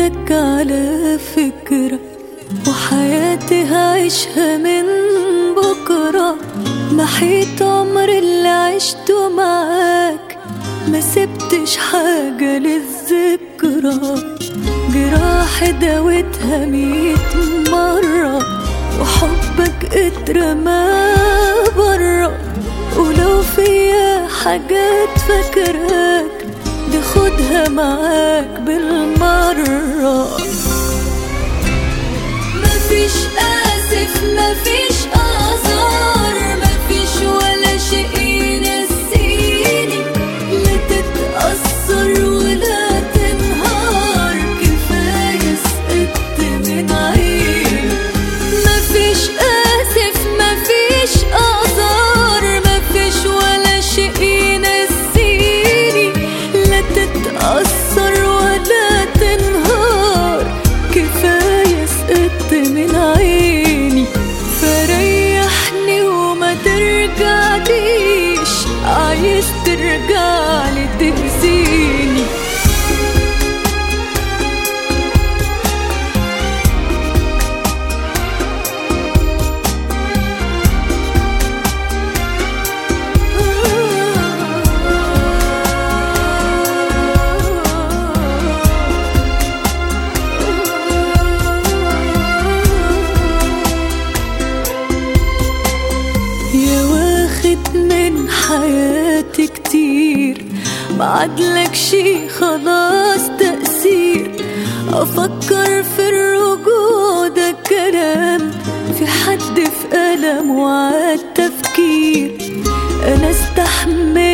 منك على فكرة وحياتي هعيشها من بكرة محيط عمر اللي عشته معاك ما سبتش حاجة للذكرى جراح داوتها ميت مرة وحبك اترمى برا ولو فيا حاجات فاكراك دي خدها معاك بالمرة مفيش آسف مفيش آثار مفيش ولا شيء ينسيني لا تتأثر ولا تنهار كفاية سقطت من عيني مفيش آسف مفيش آثار مفيش ولا شيء ينسيني لا تتأثر ولا تنهار كفاية سقطت من عيني فريحني وما ترجعليش عايز ترجعلي تأذيني يا واخد من حياتي كتير بعدلك شي خلاص تأثير أفكر في الرجوع ده كلام في حد في ألم وعاد تفكير أنا استحمل